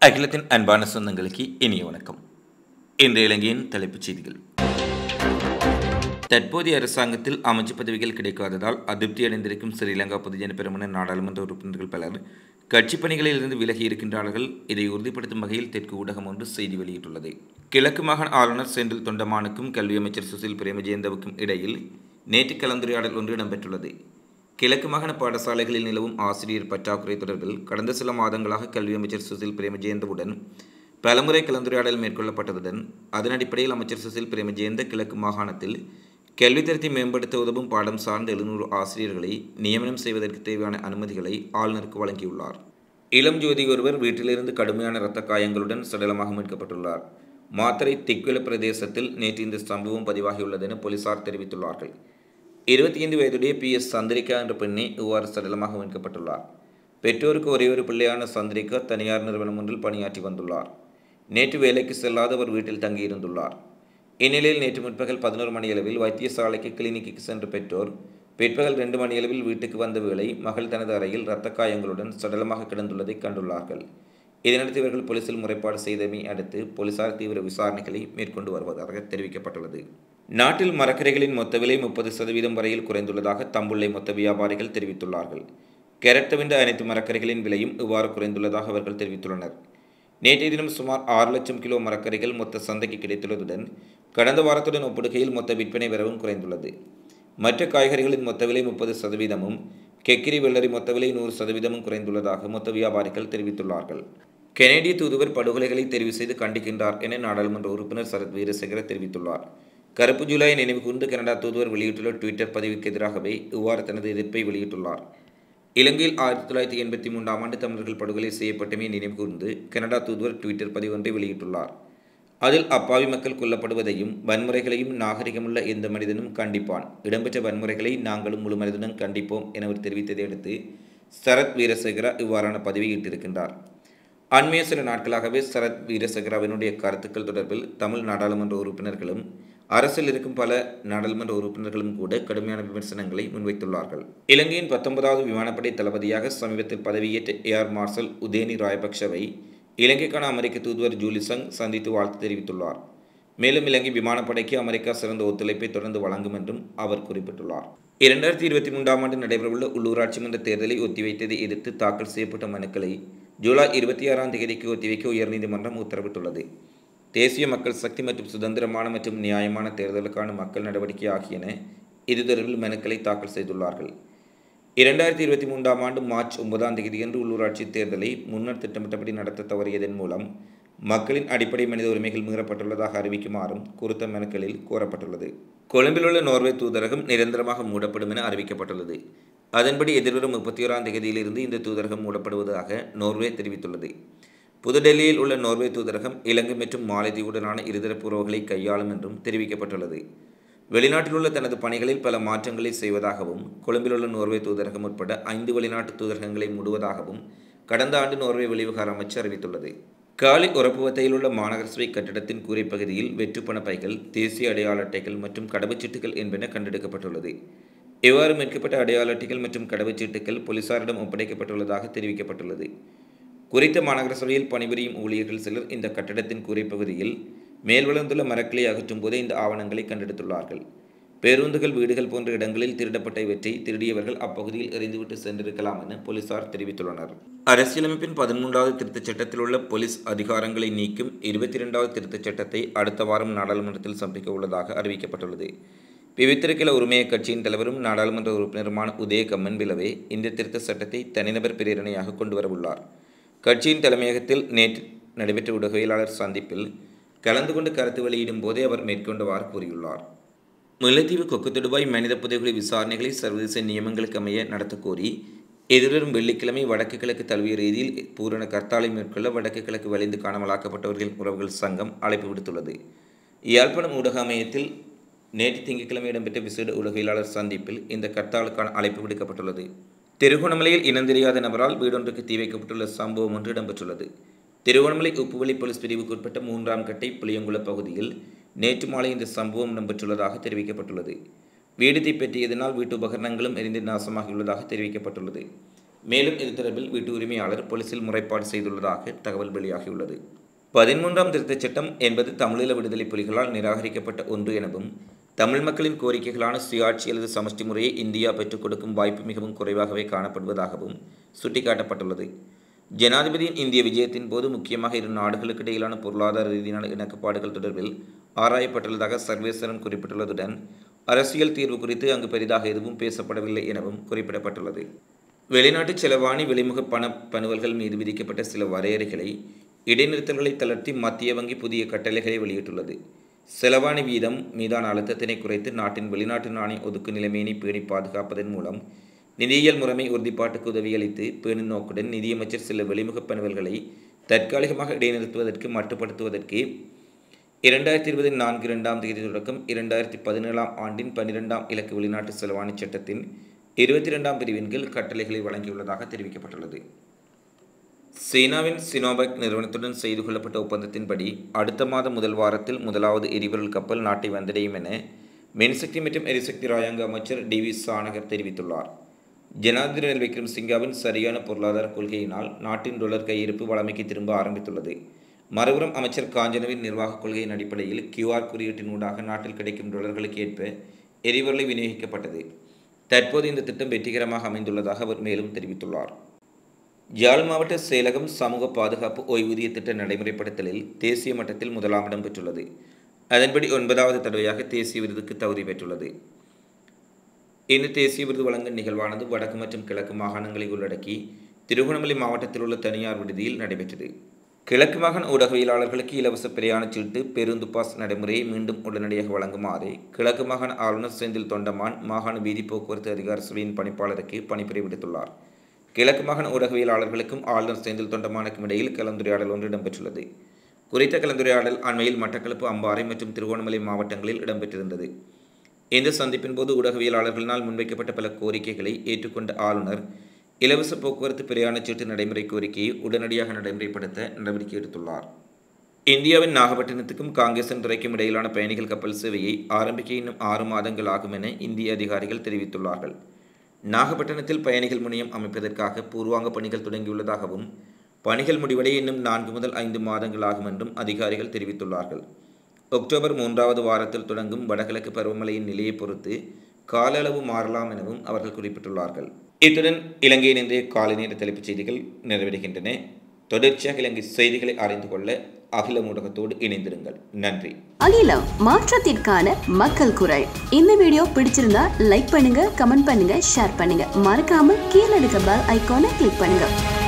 அகிலத்தின் அன்பான சொந்தங்களுக்கு இனிய வணக்கம் இன்றைய இலங்கையின் தலைப்புச் செய்திகள் தற்போதைய அரசாங்கத்தில் அமைச்சு பதவிகள் கிடைக்காததால் அதிருப்தி அடைந்திருக்கும் ஸ்ரீலங்கா பொதுஜன பெருமன நாடாளுமன்ற உறுப்பினர்கள் பலர் கட்சிப் பணிகளில் இருந்து விலகி இருக்கின்றார்கள் இதை உறுதிப்படுத்தும் வகையில் தெற்கு ஊடகம் ஒன்று செய்தி வெளியிட்டுள்ளது கிழக்கு மாகாண ஆளுநர் செந்தில் தொண்டமானுக்கும் கல்வி அமைச்சர் சுசில் பிரேமஜெயந்தவுக்கும் இடையில் நேற்று கலந்துரையாடல் ஒன்று இடம்பெற்றுள்ளது கிழக்கு மாகாண பாடசாலைகளில் நிலவும் ஆசிரியர் பற்றாக்குறை தொடர்பில் கடந்த சில மாதங்களாக கல்வி அமைச்சர் சுசில் பிரேமஜெயந்தவுடன் பலமுறை கலந்துரையாடல் மேற்கொள்ளப்பட்டதுடன் அதன் அடிப்படையில் அமைச்சர் சுசில் பிரேமஜெயந்த கிழக்கு மாகாணத்தில் கல்வித்தரத்தை மேம்படுத்த உதவும் பாடம் சார்ந்த எழுநூறு ஆசிரியர்களை நியமனம் செய்வதற்கு தேவையான அனுமதிகளை ஆளுநருக்கு வழங்கியுள்ளார் இளம் ஜோதி ஒருவர் வீட்டிலிருந்து கடுமையான இரத்த காயங்களுடன் சடலமாக மீட்கப்பட்டுள்ளார் மாத்தறை திக்வெல பிரதேசத்தில் நேற்று இந்த சம்பவம் பதிவாகியுள்ளது என போலீசார் தெரிவித்துள்ளார்கள் இருபத்தி ஐந்து வயதுடைய பி எஸ் சந்திரிகா என்ற பெண்ணே இவ்வாறு சடலமாக மீட்கப்பட்டுள்ளார் பெற்றோருக்கு ஒரே ஒரு பிள்ளையான சந்திரிகா தனியார் நிறுவனம் ஒன்றில் பணியாற்றி வந்துள்ளார் நேற்று வேலைக்கு செல்லாத அவர் வீட்டில் தங்கியிருந்துள்ளார் இந்நிலையில் நேற்று முற்பகல் பதினோரு மணியளவில் வைத்தியசாலைக்கு கிளினிக்கு சென்ற பெற்றோர் பிற்பகல் ரெண்டு மணியளவில் வீட்டுக்கு வந்த வேளை மகள் தனது அறையில் இரத்த காயங்களுடன் சடலமாக கிடந்துள்ளதை கண்டுள்ளார்கள் இதனடுத்து இவர்கள் போலீசில் முறைப்பாடு செய்தமை அடுத்து போலீசார் தீவிர விசாரணைகளை மேற்கொண்டு வருவதாக தெரிவிக்கப்பட்டுள்ளது நாட்டில் மரக்கரைகளின் மொத்த விலை முப்பது சதவீதம் வரையில் குறைந்துள்ளதாக தம்புள்ளை மொத்த வியாபாரிகள் தெரிவித்துள்ளார்கள் கேரட் தவிர்ந்த அனைத்து மரக்கரைகளின் விலையும் இவ்வாறு குறைந்துள்ளதாக அவர்கள் தெரிவித்துள்ளனர் நேற்றைய தினம் சுமார் ஆறு லட்சம் கிலோ மரக்கறிகள் மொத்த சந்தைக்கு கிடைத்துள்ளதுடன் கடந்த வாரத்துடன் ஒப்பிடுகையில் மொத்த விற்பனை வரவும் குறைந்துள்ளது மற்ற காய்கறிகளின் மொத்த விலை முப்பது சதவீதமும் கெக்கிரி வெள்ளரி மொத்த விலை நூறு சதவீதமும் குறைந்துள்ளதாக மொத்த வியாபாரிகள் தெரிவித்துள்ளார்கள் கெனடிய தூதுவர் படுகொலைகளை தெரிவு செய்து கண்டிக்கின்றார் என நாடாளுமன்ற உறுப்பினர் சரத் வீரசேகர தெரிவித்துள்ளார் கருப்பு ஜூலையை நினைவு கூர்ந்து கனடா தூதுவர் வெளியிட்டுள்ள ட்விட்டர் பதிவுக்கு எதிராகவே இவ்வாறு தனது எதிர்ப்பை வெளியிட்டுள்ளார் இலங்கையில் ஆயிரத்தி தொள்ளாயிரத்தி எண்பத்தி மூன்றாம் ஆண்டு தமிழர்கள் படுகொலை செய்யப்பட்டமே நினைவு கூர்ந்து கனடா தூதுவர் ட்விட்டர் பதிவு ஒன்றை வெளியிட்டுள்ளார் அதில் அப்பாவி மக்கள் கொல்லப்படுவதையும் வன்முறைகளையும் நாகரிகமுள்ள எந்த மனிதனும் கண்டிப்பான் இடம்பெற்ற வன்முறைகளை நாங்களும் முழு மனிதனும் கண்டிப்போம் என அவர் தெரிவித்ததை அடுத்து சரத் வீரசேகரா இவ்வாறான பதிவை இட்டிருக்கின்றார் அண்மைய சில நாட்களாகவே சரத் வீரசேகராவினுடைய கருத்துக்கள் தொடர்பில் தமிழ் நாடாளுமன்ற உறுப்பினர்களும் அரசில் இருக்கும் பல நாடாளுமன்ற உறுப்பினர்களும் கூட கடுமையான விமர்சனங்களை முன்வைத்துள்ளார்கள் இலங்கையின் பத்தொன்பதாவது விமானப்படை தளபதியாக சமீபத்தில் பதவியேற்ற ஏஆர் மார்ஷல் உதேனி ராயபக்ஷவை இலங்கைக்கான அமெரிக்க தூதுவர் ஜூலிசங் சந்தித்து வாழ்த்து தெரிவித்துள்ளார் மேலும் இலங்கை விமானப்படைக்கு அமெரிக்கா சிறந்த ஒத்துழைப்பை தொடர்ந்து வழங்கும் என்றும் அவர் குறிப்பிட்டுள்ளார் இரண்டாயிரத்தி இருபத்தி மூன்றாம் ஆண்டு நடைபெறவுள்ள உள்ளூராட்சி மன்ற தேர்தலை ஒத்திவைத்ததை எதிர்த்து தாக்கல் செய்யப்பட்ட மனுக்களை ஜூலை இருபத்தி ஆறாம் தேதிக்கு ஒத்திவைக்க உயர்நீதிமன்றம் உத்தரவிட்டுள்ளது தேசிய மக்கள் சக்தி மற்றும் சுதந்திரமான மற்றும் நியாயமான தேர்தலுக்கான மக்கள் நடவடிக்கை ஆகியன இது தொடர்பில் மனுக்களை தாக்கல் செய்துள்ளார்கள் இரண்டாயிரத்தி இருபத்தி மூன்றாம் ஆண்டு மார்ச் ஒன்பதாம் தேதியன்று உள்ளூராட்சி தேர்தலை முன்னர் திட்டமிட்டபடி நடத்த தவறியதன் மூலம் மக்களின் அடிப்படை மனித உரிமைகள் மீறப்பட்டுள்ளதாக அறிவிக்குமாறும் குறித்த மனுக்களில் கோரப்பட்டுள்ளது கொழும்பில் உள்ள நோர்வே தூதரகம் நிரந்தரமாக மூடப்படும் என அறிவிக்கப்பட்டுள்ளது அதன்படி எதிர்வரும் முப்பத்தி ஓராம் தேதியிலிருந்து இந்த தூதரகம் மூடப்படுவதாக நோர்வே தெரிவித்துள்ளது புதுடெல்லியில் உள்ள நோர்வே தூதரகம் இலங்கை மற்றும் மாலைதீவுடனான இருதரப்பு உறவுகளை கையாளும் என்றும் தெரிவிக்கப்பட்டுள்ளது வெளிநாட்டில் உள்ள தனது பணிகளில் பல மாற்றங்களை செய்வதாகவும் கொழும்பில் உள்ள நோர்வே தூதரகம் உட்பட ஐந்து வெளிநாட்டு தூதரகங்களை மூடுவதாகவும் கடந்த ஆண்டு நோர்வே வெளிவிவகார அமைச்சு அறிவித்துள்ளது காலி உறப்புவத்தையில் உள்ள மாநகர சபை கட்டிடத்தின் கூரை பகுதியில் வெற்றுப்பண பைகள் தேசிய அடையாள அட்டைகள் மற்றும் கடவுச்சீட்டுகள் என்பன கண்டெடுக்கப்பட்டுள்ளது இவ்வாறு மீட்கப்பட்ட அடையாள அட்டைகள் மற்றும் கடவுச்சீட்டுகள் போலீசாரிடம் ஒப்படைக்கப்பட்டுள்ளதாக தெரிவிக்கப்பட்டுள்ளது குறித்த மாநகர சபையில் பணிபுரியும் ஊழியர்கள் சிலர் இந்த கட்டடத்தின் கூரை பகுதியில் மேல் வளர்ந்துள்ள மரக்களை அகற்றும் போதே இந்த ஆவணங்களை கண்டெடுத்துள்ளார்கள் பேருந்துகள் வீடுகள் போன்ற இடங்களில் திருடப்பட்ட இவற்றை திருடியவர்கள் அப்பகுதியில் எறிந்துவிட்டு சென்றிருக்கலாம் என போலீசார் தெரிவித்துள்ளனர் அரசியலமைப்பின் பதிமூன்றாவது திருத்தச் சட்டத்தில் உள்ள போலீஸ் அதிகாரங்களை நீக்கும் இருபத்தி இரண்டாவது திருத்தச் சட்டத்தை அடுத்த வாரம் நாடாளுமன்றத்தில் சமர்ப்பிக்க உள்ளதாக அறிவிக்கப்பட்டுள்ளது பிவித்திருக்கில உரிமைய கட்சியின் தலைவரும் நாடாளுமன்ற உறுப்பினருமான உதய கம்மன் பிலவே இந்த திருத்த சட்டத்தை தனிநபர் பிரேரணையாக கொண்டு வரவுள்ளார் கட்சியின் தலைமையகத்தில் நேற்று நடைபெற்ற ஊடகவியலாளர் சந்திப்பில் கலந்து கொண்டு கருத்து வெளியிடும் போதே அவர் மேற்கொண்டவாறு கூறியுள்ளார் முல்லைத்தீவு கொக்குத்தொடுவாய் மனித புதைகுழி விசாரணைகளை சர்வதேச நியமங்களுக்கு அமைய நடத்த கோரி எதிர்வரும் வெள்ளிக்கிழமை வடக்கு கிழக்கு தழுவிய ரீதியில் பூரண கர்த்தாலை மேற்கொள்ள வடக்கு கிழக்கு வளைந்து காணாமலாக்கப்பட்டவர்களின் உறவுகள் சங்கம் அழைப்பு விடுத்துள்ளது யாழ்ப்பாணம் ஊடக அமையத்தில் நேற்று திங்கட்கிழமை இடம்பெற்ற விசேட ஊடகவியலாளர் சந்திப்பில் இந்த கர்த்தாலுக்கான அழைப்பு விடுக்கப்பட்டுள்ளது திருகோணமலையில் இனந்தெரியாத நபரால் வீடொன்றுக்கு தீ வைக்கப்பட்டுள்ள சம்பவம் ஒன்று இடம்பெற்றுள்ளது திருகோணமலை உப்புவெளி போலீஸ் பிரிவுக்கு உட்பட்ட மூன்றாம் கட்டை புளியங்குள பகுதியில் நேற்று மாலை இந்த சம்பவம் இடம்பெற்றுள்ளதாக தெரிவிக்கப்பட்டுள்ளது வீடு தீப்பற்றியதனால் வீட்டு உபகரணங்களும் எரிந்து நாசமாகியுள்ளதாக தெரிவிக்கப்பட்டுள்ளது மேலும் இது தொடர்பில் வீட்டு உரிமையாளர் போலீசில் முறைப்பாடு செய்துள்ளதாக தகவல் வெளியாகியுள்ளது பதிமூன்றாம் திருத்தச் சட்டம் என்பது தமிழீழ விடுதலை புலிகளால் நிராகரிக்கப்பட்ட ஒன்று எனவும் தமிழ் மக்களின் கோரிக்கைகளான சுயாட்சி அல்லது சமஷ்டி முறையை இந்தியா பெற்றுக் கொடுக்கும் வாய்ப்பு மிகவும் குறைவாகவே காணப்படுவதாகவும் சுட்டிக்காட்டப்பட்டுள்ளது ஜனாதிபதியின் இந்திய விஜயத்தின் போது முக்கியமாக இரு நாடுகளுக்கு இடையிலான பொருளாதார ரீதியான இணக்கப்பாடுகள் தொடர்பில் ஆராயப்பட்டுள்ளதாக சர்வேஸ்வரன் குறிப்பிட்டுள்ளதுடன் அரசியல் தீர்வு குறித்து அங்கு பெரிதாக எதுவும் பேசப்படவில்லை எனவும் குறிப்பிடப்பட்டுள்ளது வெளிநாட்டு செலவாணி வெளிமுக பண பணுவல்கள் மீது விதிக்கப்பட்ட சில வரையறைகளை இடைநிறுத்தல்களை தளர்த்தி மத்திய வங்கி புதிய கட்டளைகளை வெளியிட்டுள்ளது செலவாணி வீதம் மீதான அழுத்தத்தினை குறைத்து நாட்டின் வெளிநாட்டு நாணய ஒதுக்கு நிலைமையினை பேணி பாதுகாப்பதன் மூலம் நிதியியல் முறைமை உறுதிப்பாட்டுக்கு உதவியளித்து பேணும் நோக்குடன் நிதியமைச்சர் சில வெளிமுக பணுவல்களை தற்காலிகமாக இடைநிறுத்துவதற்கு மட்டுப்படுத்துவதற்கு இரண்டாயிரத்தி இருபது நான்கு இரண்டாம் தேதி தொடக்கம் இரண்டாயிரத்தி பதினேழாம் ஆண்டின் பன்னிரெண்டாம் இலக்கு வெளிநாட்டு செலவாணி சட்டத்தின் இருபத்தி இரண்டாம் பிரிவின் கீழ் கட்டளைகளை வழங்கியுள்ளதாக தெரிவிக்கப்பட்டுள்ளது சீனாவின் சினோபெக் நிறுவனத்துடன் செய்து கொள்ளப்பட்ட ஒப்பந்தத்தின்படி அடுத்த மாதம் முதல் வாரத்தில் முதலாவது எரிபொருள் கப்பல் நாட்டை வந்தடையும் என மின்சக்தி மற்றும் எரிசக்தி ராயாங்க அமைச்சர் டி வி சானகர் தெரிவித்துள்ளார் ஜனாதிபதி ரணில் விக்ரம்சிங்காவின் சரியான பொருளாதார கொள்கையினால் நாட்டின் டொலர் கையிருப்பு வளமைக்கு திரும்ப ஆரம்பித்துள்ளது மறுபுறம் அமைச்சர் காஞ்சனவின் நிர்வாக கொள்கையின் அடிப்படையில் கியூஆர் குறியீட்டினூடாக நாட்டில் கிடைக்கும் டொலர்களுக்கு ஏற்ப எரிபொருளை விநியோகிக்கப்பட்டது தற்போது இந்த திட்டம் வெற்றிகரமாக அமைந்துள்ளதாக அவர் மேலும் தெரிவித்துள்ளார் யாழ் மாவட்ட செயலகம் சமூக பாதுகாப்பு ஓய்வூதிய திட்ட நடைமுறைப்படுத்தலில் தேசிய மட்டத்தில் முதலாம் இடம் பெற்றுள்ளது அதன்படி ஒன்பதாவது தடவையாக தேசிய விருதுக்கு தகுதி பெற்றுள்ளது இந்த தேசிய விருது வழங்கும் நிகழ்வானது வடக்கு மற்றும் கிழக்கு மாகாணங்களை உள்ளடக்கி திருகோணமலை மாவட்டத்தில் உள்ள தனியார் விடுதியில் நடைபெற்றது கிழக்கு மாகாண ஊடகவியலாளர்களுக்கு இலவச பிரயாண சீட்டு பேருந்து பாஸ் நடைமுறையை மீண்டும் உடனடியாக வழங்குமாறு கிழக்கு மாகாண ஆளுநர் செந்தில் தொண்டமான் மாகாண வீதி போக்குவரத்து அதிகார சபையின் பணிப்பாளருக்கு பணிப்புரை விடுத்துள்ளார் கிழக்கு மாகாண ஊடகவியலாளர்களுக்கும் ஆளுநர் செந்தில் தொண்டமானுக்கும் இடையில் கலந்துரையாடல் ஒன்று இடம்பெற்றுள்ளது குறித்த கலந்துரையாடல் அண்மையில் மட்டக்களப்பு அம்பாறை மற்றும் திருகோணமலை மாவட்டங்களில் இடம்பெற்றிருந்தது இந்த சந்திப்பின் போது ஊடகவியலாளர்களினால் முன்வைக்கப்பட்ட பல கோரிக்கைகளை ஏற்றுக்கொண்ட ஆளுநர் இலவச போக்குவரத்து பிரயாணச் சீட்டு நடைமுறை கோரிக்கையை உடனடியாக நடைமுறைப்படுத்த நடவடிக்கை எடுத்துள்ளார் இந்தியாவின் நாகப்பட்டினத்துக்கும் காங்கேசன் துறைக்கும் இடையிலான பயணிகள் கப்பல் சேவையை ஆரம்பிக்க இன்னும் ஆறு மாதங்கள் ஆகும் என இந்திய அதிகாரிகள் தெரிவித்துள்ளார்கள் நாகப்பட்டினத்தில் பயணிகள் முனையம் அமைப்பதற்காக பூர்வாங்க பணிகள் தொடங்கியுள்ளதாகவும் பணிகள் முடிவடைய இன்னும் நான்கு முதல் ஐந்து மாதங்கள் ஆகும் என்றும் அதிகாரிகள் தெரிவித்துள்ளார்கள் அக்டோபர் மூன்றாவது வாரத்தில் தொடங்கும் வடகிழக்கு பருவமழையின் நிலையை பொறுத்து கால அளவு மாறலாம் எனவும் அவர்கள் குறிப்பிட்டுள்ளார்கள் இத்துடன் இலங்கையின் இன்றைய காலை நேர தலைப்புச் செய்திகள் நிறைவடைகின்றன தொடர்ச்சியாக இலங்கை செய்திகளை அறிந்து கொள்ள அகில ஊடகத்தோடு இணைந்திருங்கள் நன்றி அகிலம் மாற்றத்திற்கான மக்கள் குரல் இந்த வீடியோ பிடிச்சிருந்தா லைக் பண்ணுங்க கமெண்ட் பண்ணுங்க ஷேர் பண்ணுங்க மறக்காம கீழே இருக்க பெல் ஐகானை கிளிக் பண்ணுங்க